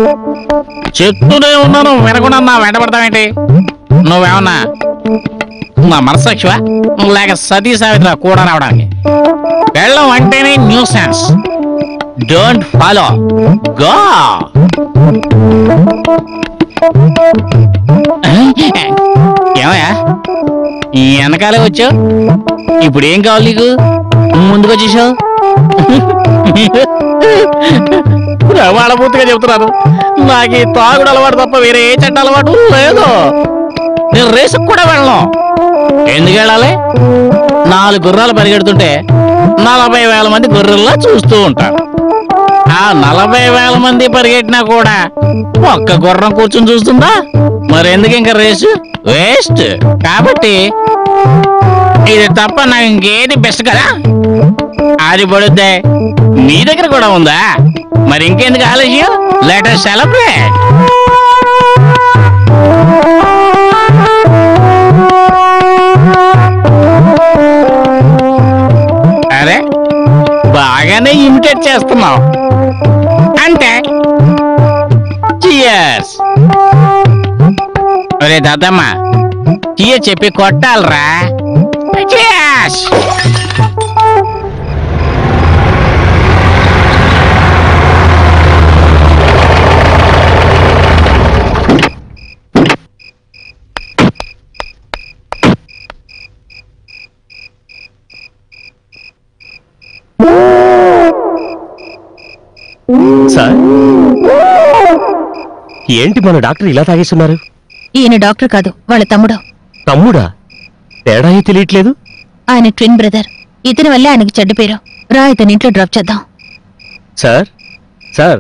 చెప్తూనే ఉన్నాను వినకుండా నా వెంట పడతావేంటి నువ్వేమన్నా నా మనసాక్షివా లేక సతీ సావిత్ర కూడా రావడానికి వెళ్ళం అంటేనే nuisance don't follow go ఏమయ్యా ఈ వెనకాలే వచ్చావు ఇప్పుడు ఏం కావాలి నీకు ముందుకు వచ్చేసావు ప్రమాణపూర్తిగా చెప్తున్నాను నాకు ఈ తాగుడు అలవాటు తప్ప వేరే ఏ చెడ్డ అలవాటు లేదు నేను రేసుకు కూడా వెళ్ళను ఎందుకు వెళ్ళాలి నాలుగు గుర్రాలు పరిగెడుతుంటే నలభై వేల మంది గొర్రెల్లా చూస్తూ ఉంటారు ఆ నలభై వేల మంది పరిగెట్టినా కూడా ఒక్క గుర్రం కూర్చొని చూస్తుందా మరి ఎందుకు ఇంకా రేసు వేస్ట్ కాబట్టి ఇది తప్ప నాకు ఇంకేది బెస్ట్ కదా అది పడుద్దే మీ దగ్గర కూడా ఉందా మరి ఇంకెందుకు ఆలస్యం లెటర్ సెలబ్రేట్ అరే బాగానే ఇమిటేట్ చేస్తున్నావు అంటే చియర్స్ ఒరే దాదమ్మ చియ చెప్పి కొట్టాలరా చియర్స్ సార్ ఏంటి మన డాక్టర్ ఇలా తాగేస్తున్నారు ఈయన డాక్టర్ కాదు వాళ్ళ తమ్ముడు తమ్ముడా తేడా ఏ తెలియట్లేదు ఆయన ట్విన్ బ్రదర్ ఇతని వల్లే ఆయనకి చెడ్డ పేరు రా ఇతని ఇంట్లో డ్రాప్ చేద్దాం సార్ సార్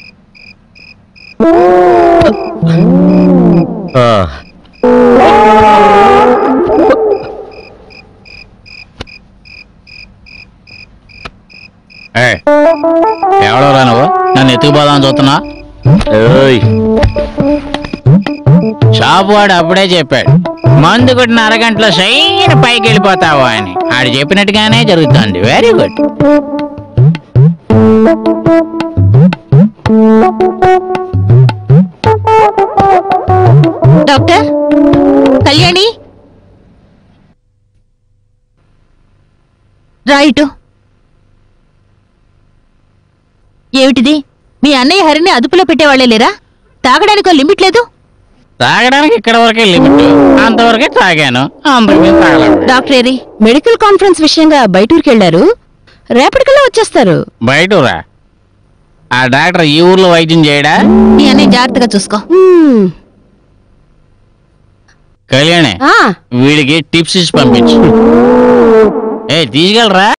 ఆ, ఎవడరా నువ్వు నన్ను ఎత్తుకుపోదామని చూస్తున్నా ఏయ్, షాపు వాడు అప్పుడే చెప్పాడు మందు కొట్టిన అరగంటలో సైన్ పైకి వెళ్ళిపోతావు అని ఆడు చెప్పినట్టుగానే జరుగుతుంది very good doctor Kalyani right ఏమిటిది మీ అన్నయ్య హరిని అదుపులో పెట్టేవాళ్లే లేరా తాగడానికి లిమిట్ లేదు తాగడానికి ఇక్కడ వరకే లిమిట్ అంతవరకే తాగాను అంతకు మించి తాగలేదు డాక్టర్ ఏరి మెడికల్ కాన్ఫరెన్స్ విషయంగా బయటూరికి వెళ్లారు రేపటికల్లా వచ్చేస్తారు బయటరా ఆ డాక్టర్ ఈ ఊర్లో వైద్యం చేయడా మీ అన్నయ్య జాగ్రత్తగా చూసుకో కళ్యాణి వీడికి టిప్స్ ఇచ్చి పంపించు ఏ తీసుకెళ్ళరా